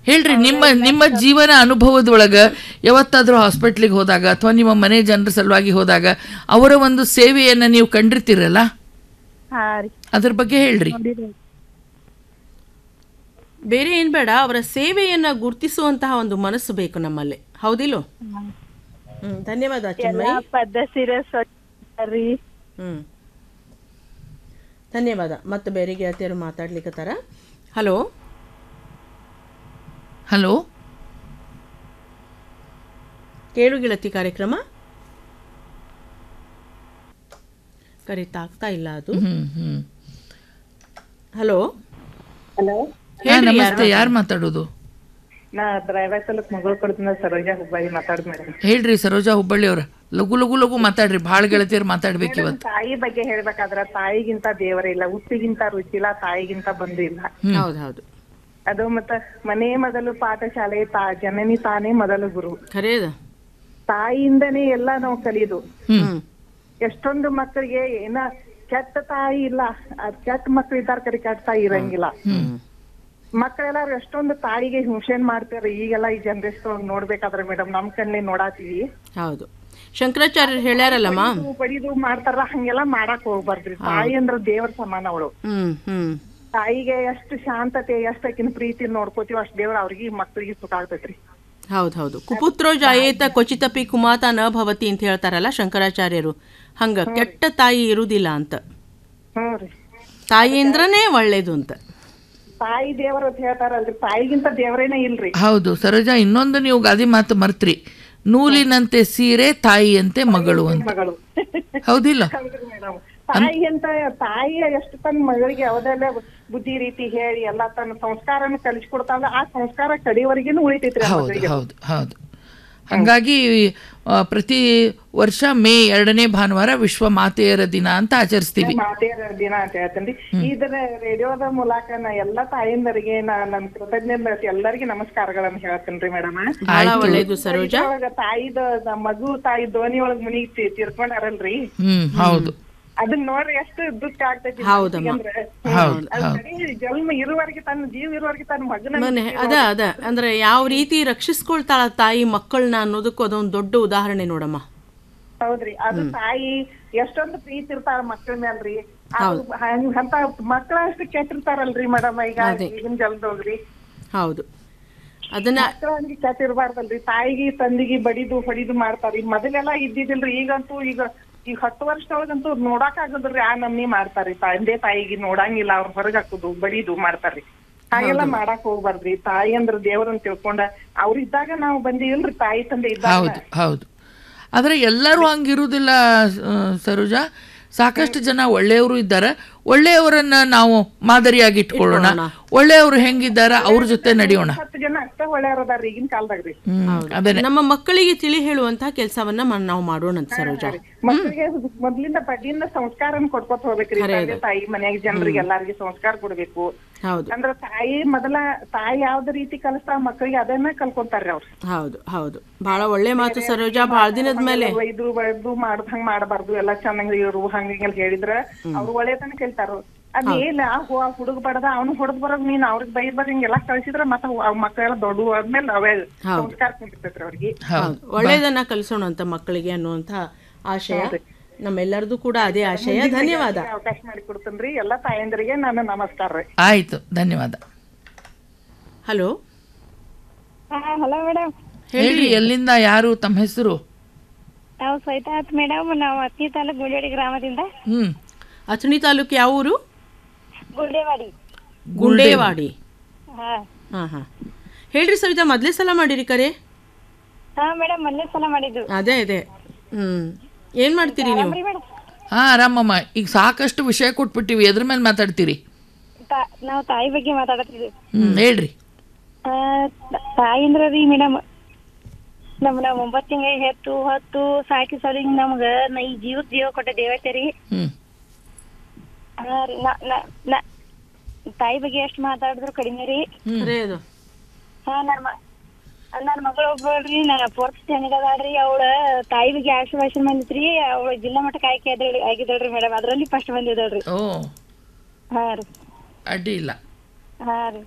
ಹೇಳ್ರಿ ನಿಮ್ಮ ನಿಮ್ಮ ಜೀವನ ಅನುಭವದೊಳಗ ಯಾವತ್ತಾದ್ರೂ ಹಾಸ್ಪಿಟ್ಲಿಗೆ ಹೋದಾಗ ಅಥವಾ ನಿಮ್ಮ ಮನೆ ಜನರ ಸಲುವಾಗಿ ಹೋದಾಗ ಅವರ ಒಂದು ಸೇವೆಯನ್ನ ನೀವು ಕಂಡಿರ್ತೀರಲ್ಲ ಹಾ ರೀ ಅದ್ರ ಬಗ್ಗೆ ಹೇಳ್ರಿ ಬೇರೆ ಏನ್ ಬೇಡ ಅವರ ಸೇವೆಯನ್ನ ಗುರುತಿಸುವಂತಹ ಒಂದು ಮನಸ್ಸು ಬೇಕು ನಮ್ಮಲ್ಲಿ ಹೌದಿಲ್ಲೋ ಹ್ಮ್ ಧನ್ಯವಾದ ಚಿನ್ಮಯ್ ಎಲ್ಲಾ ಪದ್ಧತಿರ ರೀ ಹ್ಮ್ ಧನ್ಯವಾದ ಮತ್ತೆ ಬೇರೆ ಗೆಳತಿಯರು ಮಾತಾಡ್ಲಿಕ್ಕತ್ತಾರ ಹಲೋ ಹಲೋ ಕೇಳು ಗೆಳತಿ ಕಾರ್ಯಕ್ರಮ ಕರೀತಾಗ್ತಾ ಇಲ್ಲ ಅದು ಹ್ಮ್ ಹ್ಮ್ ಹಲೋ ಹಲೋ ಹಾ, ನಮಸ್ತೆ ಯಾರು ಮಾತಾಡೋದು ನಾ ಡ್ರೈವರ್ ತಾಲೂಕ್ ಮಗಳು ಕೊಡ್ತೀನಿ ಸರೋಜಾ ಹುಬ್ಬಳ್ಳಿ ಮಾತಾಡ್ ಮೇಡಮ್ ಹೇಳ್ರಿ ಸರೋಜಾ ಹುಬ್ಬಳ್ಳಿ ಅವ್ರ ಲಘು ಲಘು ಲಘು ಮಾತಾಡ್ರಿ ಭಾಳ ಗೆಳತಿಯರು ಮಾತಾಡ್ಬೇಕು ಇವತ್ತು ತಾಯಿ ಬಗ್ಗೆ ಹೇಳ್ಬೇಕಾದ್ರ ತಾಯಿಗಿಂತ ದೇವರೇ ಇಲ್ಲ ಉಪ್ಪಿಗಿಂತ ರುಚಿ ಇಲ್ಲ ತಾಯಿಗಿಂತ ಬಂದು ಇಲ್ಲ ಹೌದು ಹೌದು ಅದು ಮತ್ತ ಮನೆ ಮೊದಲು ಪಾಠಶಾಲೆ ತಾ ಜನನಿ ತಾನೇ ಮೊದಲು ಗುರು ಖರೇದ ತಾಯಿಯಿಂದನೇ ಎಲ್ಲ ನಾವು ಕಲಿಯೋದು ಹ್ಮ್ ಎಷ್ಟೊಂದು ಮಕ್ಕಳಿಗೆ ಏನ ಕೆಟ್ಟ ತಾಯಿ ಇಲ್ಲ ಅದ್ ಕೆಟ್ಟ ಮಕ್ಳು ಇದ್ದಾರ ಕಡೆ ಕೆಟ್ಟ ತಾಯಿ ಇರಂಗಿಲ್ಲ ಮಕ್ಕಳೆಲ್ಲಾರು ಎಷ್ಟೊಂದು ತಾಯಿಗೆ ಹಿಂಸೆನ್ ಮಾಡ್ತಾರೆ ಈಗೆಲ್ಲ ಈ ಜನರೇಷನ್ ನೋಡ್ಬೇಕಾದ್ರೆ ಮೇಡಮ್ ನಮ್ ಕಣ್ಲಿ ನೋಡಾತೀವಿ ಹೌದು ಶಂಕರಾಚಾರ್ಯರು ಹೇಳ್ಯಾರಲ್ಲಮ್ಮ ಬಡಿದು ಬಡಿದು ಮಾಡ್ತಾರ ಹಂಗೆಲ್ಲ ಮಾಡಕ್ ಹೋಗ್ಬಾರ್ದ್ರಿ ತಾಯಿ ಅಂದ್ರ ದೇವರ ಸಮಾನ ಅವಳು ಹ್ಮ್ ಹ್ಮ್ ತಾಯಿಗೆ ಎಷ್ಟು ಶಾಂತತೆ ಎಷ್ಟ್ ಆಕಿನ ಪ್ರೀತಿ ನೋಡ್ಕೋತೀವಿ ಅಷ್ಟ್ ದೇವ್ರ ಅವ್ರಿಗೆ ಮಕ್ಳಿಗೆ ಸುಖ ಆಗ್ತೈತ್ರಿ ಹೌದು ಹೌದು ಕುಪುತ್ರೋ ಜಾಯೇತ ಕ್ವಚಿತಪಿ ಕುಮಾತ ನ ಭವತಿ ಅಂತ ಹೇಳ್ತಾರಲ್ಲ ಶಂಕರಾಚಾರ್ಯರು ಹಂಗ ಕೆಟ್ಟ ತಾಯಿ ಇರುವುದಿಲ್ಲ ಅಂತ ಹ್ಞೂ ರೀ ತಾಯಿ ಅಂದ್ರನೇ ಒಳ್ಳೇದು ಅಂತ ತಾಯಿ ದೇವರ ಅಂತ ಹೇಳ್ತಾರಲ್ರಿ ತಾಯಿಗಿಂತ ದೇವರೇನೇ ಇಲ್ರಿ ಹೌದು ಸರೋಜಾ ಇನ್ನೊಂದು ನೀವು ಗಾದಿ ಮಾತು ಮರ್ತ್ರಿ ನೂಲಿನಂತೆ ಸೀರೆ ತಾಯಿಯಂತೆ ಮಗಳು ಅಂತ ಮಗಳು ಹೌದಿಲ್ಲ ಹೌದ್ರಿ ಮೇಡಮ್ ತಾಯಿ ಅಂತ ತಾಯಿ ಎಷ್ಟು ತನ್ನ ಮಗಳಿಗೆ ಯಾವ್ದೆಲ್ಲ ಬುದ್ಧಿ ರೀತಿ ಹೇಳಿ ಎಲ್ಲಾ ತನ್ನ ಸಂಸ್ಕಾರನ ಕಲಿಸ್ಕೊಡ್ತಾಳ ಆ ಸಂಸ್ಕಾರ ಕಡಿವರೆಗಿನೂ ಉಳಿತೈತ್ರಿ ಆ ಹೌದು ಮಗಳಿಗೆ. ಹೌದು ಹೌದು ಹಂಗಾಗಿ ಆ, ಪ್ರತಿ ವರ್ಷ ಮೇ ಎರಡನೇ ಭಾನುವಾರ ವಿಶ್ವ ಮಾತೆಯರ ದಿನ ಅಂತ ಆಚರಿಸ್ತೀವಿ ಮಾತೆಯರ ದಿನ ಅಂತ ಹೇಳ್ತೀನಿ ಇದರ ರೇಡಿಯೋದ ಮೂಲಕ ನಾ ಎಲ್ಲಾ ತಾಯಿಂದರಿಗೆ ನಾ ನನ್ ಕೃತಜ್ಞತೆ ಎಲ್ಲರಿಗೆ ನಮಸ್ಕಾರಗಳನ್ನ ಹೇಳ್ತೀನಿ ಮೇಡಮ್ ಬಹಳ ಒಳ್ಳೇದು ಸರೋಜಾ ತಾಯಿದ ನಮ್ ಮಗು ತಾಯಿ ಧ್ವನಿ ಒಳಗ್ ಮುನಿಗ್ ತಿ- ತೀರ್ಕೊಂಡಾರಲ್ರಿ ಹ್ಮ್ ಹೌದು ಅದನ್ನ ನೋಡ್ರಿ ಎಷ್ಟು ದುಃಖ ಆಗ್ತೈತಿ ಹೌದಮ್ಮ. ಮನ್ಸಿಗೆ ಅಂದ್ರೆ. ಹೌದು ಅದು ಹೌದು ಬರೀ ಜನ್ಮ ಇರುವವರೆಗೆ ತನ್ನ ಜೀವ ಇರುವವರೆಗೆ ತನ್ನ ಮಗನ ಮನೆ ಅದ ಅದ ಅಂದ್ರೆ ಯಾವ ರೀತಿ ರಕ್ಷಿಸ್ಕೊಳ್ತಾಳ ತಾಯಿ ಮಕ್ಕಳನ್ನ ಅನ್ನೋದಕ್ಕೂ ಅದೊಂದು ದೊಡ್ಡ ಉದಾಹರಣೆ ನೋಡಮ್ಮ ಹೌದ್ರಿ ಅದು ತಾಯಿ ಎಷ್ಟೊಂದು ಪ್ರೀತಿ ಇರ್ತಾರ ಮಕ್ಕಳ ಮೇಲ್ರಿ ಅದು ಹಂಗ್- ಅಂತ ಮಕ್ಕಳ ಅಷ್ಟು ಕೆಟ್ಟಿರ್ತಾರಲ್ರಿ ಮೇಡಮ್ ಈಗ ಈಗಿನ ಜಲ್ದೋಗ್ರಿ ಹೌದು ಅದನ್ನ ಮಕ್ಕಳ ಹಂಗೆ ಕೆಟ್ಟ ಇರ್ಬಾರ್ದಲ್ರಿ ತಾಯಿಗೆ ತಂದಿಗೆ ಬಡಿದು ಹೊಡಿದು ಮಾಡ್ತಾರಿ ಮೊದಲೆಲ್ಲ ಇದ್ದಿದಿಲ್ರಿ ಈಗಂತೂ ಈಗ ಈಗ ಹತ್ತು ವರ್ಷದೊಳಗಂತೂ ನೋಡಾಕ್ ಆಗದ್ರಿ ಆ ನಮ್ನಿ ಮಾಡ್ತಾರಿ ತಂದೆ ತಾಯಿಗೆ ನೋಡಂಗಿಲ್ಲ ಅವ್ರ ಹೊರಗ್ ಹಾಕುದು ಬಡಿದು ಮಾಡ್ತಾರಿ ಹಾಗೆಲ್ಲ ಮಾಡಾಕ್ ಹೋಗ್ಬಾರ್ದ್ರಿ ತಾಯಿ ಅಂದ್ರ ದೇವ್ರನ್ನ ತಿಳ್ಕೊಂಡ ಅವ್ರಿದ್ದಾಗ ನಾವು ಬಂದಿಲ್ರಿ ತಾಯಿ ತಂದೆ ಇದ್ದಾಗ ಹೌದು ಹೌದು ಆದರೆ ಎಲ್ಲರೂ ಹಂಗಿರುವುದಿಲ್ಲ ಆ, ಸರೋಜಾ ಸಾಕಷ್ಟು ಜನ ಒಳ್ಳೆಯವರು ಇದ್ದಾರೆ ಒಳ್ಳೆಯವರನ್ನ ನಾವು ಮಾದರಿಯಾಗಿ ಇಟ್ಕೊಳ್ಳೋಣ ಒಳ್ಳೆಯವರು ಹೆಂಗಿದ್ದಾರೆ ಅವ್ರ ಜೊತೆ ನಡೆಯೋಣ ಹತ್ತು ಜನ ಅಷ್ಟ ಒಳ್ಳೆಯವ್ರದಾರ್ರಿ ಈಗಿನ ಕಾಲದಾಗ್ರಿ ಹ್ಮ್ ಅದನ್ನೇ ನಮ್ಮ ಮಕ್ಕಳಿಗೆ ತಿಳಿ ಹೇಳುವಂತಹ ಕೆಲಸವನ್ನ ನಾವು ಮಾಡೋಣ ಸರೋಜಾ ಮಕ್ಕಳಿಗೆ ಮೊದ್ಲಿಂದ ಬಡ್ಡಿಯಿಂದ ಸಂಸ್ಕಾರನ ಕೊಡ್ಕೊತ ಹೋಗ್ಬೇಕ್ರಿ ತಂದೆ ತಾಯಿ ಮನ್ಯಾಗ ಜನರಿಗೆ ಎಲ್ಲಾರ್ಗಿ ಸಂಸ್ಕಾರ ಕೊಡ್ಬೇಕು ಹೌದು ಅಂದ್ರ ತಾಯಿ ಮೊದಲ ತಾಯಿ ಯಾವ್ದ ರೀತಿ ಕಲಿಸ್ತಾಳ ಮಕ್ಕಳಿಗೆ ಅದನ್ನ ಕಲ್ಕೊಂತಾರ್ರಿ ಅವ್ರು ಹೌದು ಹೌದು ಬಹಳ ಒಳ್ಳೆ ಮಾತು ಸರೋಜಾ ಬಹಳ ದಿನದ ಮೇಲೆ ಒಯ್ದು ಬಡ್ದು ಮಾಡ್ದ ಹಂಗ್ ಮಾಡಬಾರ್ದು ಎಲ್ಲಾ ಚೆನ್ನಾಗಿ ಇರು ಹಂಗ ಹಿಂಗೆಲ್ಲ ಹೇಳಿದ್ರ ಅವ್ರು ಒಳ್ಳೆತನ ಕೇಳ್ತಾರ ಅದ್ ಏನ ಆ ಹುಡುಗ ಬಡದ ಅವ್ನು ಹೊಡೆದ್ ಬರೋದ್ ನೀನ್ ಅವ್ರಿಗೆ ಬೈ ಬರ್ ಹಿಂಗೆಲ್ಲಾ ಕಳ್ಸಿದ್ರ ಮತ್ತ ಅವ್ ಮಕ್ಕಳೆಲ್ಲ ದೊಡ್ಡ ಆದ್ಮೇಲೆ ಅವೇ ಸಂಸ್ಕಾರ ಕುಂತಿರ್ತೈತ್ರಿ ಅವ್ರಿಗೆ ಹೌದು ಒಳ್ಳೇದನ್ನ ಕಲಿಸೋಣ ಅಂತ ಮಕ್ಕಳಿಗೆ ಅನ್ನುವಂತ ಆಶಯ ನಮ್ಮೆಲ್ಲರದು ಕೂಡ ಅದೇ ಆಶಯ ಧನ್ಯವಾದ ಅವಕಾಶ ಮಾಡಿ ಕೊಡ್ತೇನ್ರಿ ಎಲ್ಲಾ ತಾಯಂದ್ರಿಗೆ ನಾನು ನಮಸ್ಕಾರ ರೀ ಆಯ್ತು ಧನ್ಯವಾದ ಹಲೋ ಹಲೋ ಮೇಡಮ್ ಹೇಳ್ರಿ ಎಲ್ಲಿಂದ ಯಾರು ತಮ್ಮ ಹೆಸರು ನಾವು ಸೈತಾತ್ ಮೇಡಮ್ ನಾವು ಅತ್ತಿ ತಾಲೂಕ್ ಗುಂಡೇವಾಡಿ ಗ್ರಾಮದಿಂದ ಹ್ಮ್ ಅಥಣಿ ತಾಲೂಕು ಯಾವ ಊರು ಗುಂಡೇವಾಡಿ ಗುಂಡೇವಾಡಿ ಹಾ ಹಾ ಹಾ ಹೇಳ್ರಿ ಸವಿತಾ ಮೊದ್ಲೇ ಸಲ ಮಾಡಿರಿ ಕರೆ ಹಾ ಮೇಡಮ್ ಮೊನ್ನೆ ಸಲ ಮಾಡಿದ್ದು ಅದೇ ಅದೇ ಹ್ಮ್ ಏನ್ ಮಾಡ್ತೀರಿ ನೀವು ಮೇಡಮ್ ಹಾ ಆರಾಮಮ್ಮ ಈಗ ಸಾಕಷ್ಟು ವಿಷಯ ಕೊಟ್ಬಿಟ್ಟಿವಿ ಎದ್ರ ಮೇಲೆ ಮಾತಾಡ್ತೀರಿ ನಾವು ತಾಯಿ ಬಗ್ಗೆ ಮಾತಾಡತ್ತಿದ್ವಿ ಹ್ಮ್ ಹೇಳ್ರಿ ಆ, ತ- ತಾಯಿ ಅಂದ್ರ ರೀ ಮೇಡಮ್ ನಮ್ ನಾವ್ ಒಂಬತ್ ತಿಂಗಳ ಹೆತ್ತು ಹೊತ್ತು ಸಾಕಿ ಸಲಿಂಗ್ ನಮ್ಗ ನ ಈ ಜೀವಕ್ ಜೀವ ಕೊಟ್ಟ ದೇವತೆ ರೀ ಹ್ಮ್ ಹಾ ರೀ ನ- ನ- ನ- ತಾಯಿ ಬಗ್ಗೆ ಎಷ್ಟ್ ಮಾತಾಡಿದ್ರು ಕಡಿಮೆ ರೀ ಖರೆ ಅದು ಹಾ ನನ್ ಮ ನನ್ ಮಗಳು ಒಬ್ಬಳ್ರಿ ನಾ ಫೋರ್ತ್ ಸ್ಟ್ಯಾಂಡರ್ಡ್ ಅದಾಳ್ರಿ ಅವಳ ತಾಯಿ ಬಗ್ಗೆ ಆಶೀರ್ವಾದ ಬಂದಿತ್ರಿ ಅವಳ ಜಿಲ್ಲಾ ಮಟ್ಟಕ್ಕೆ ಆಯ್ಕೆ ಆದ್ರಿ ಆಗಿದ್ದಾಳ್ರಿ ಮೇಡಮ್ ಅದ್ರಲ್ಲಿ ಫಸ್ಟ್ ಬಂದಿದ್ದಾಳ್ರಿ ಓ ಹಾ ರೀ ಅಡ್ಡಿ ಇಲ್ಲ ಹಾ ರೀ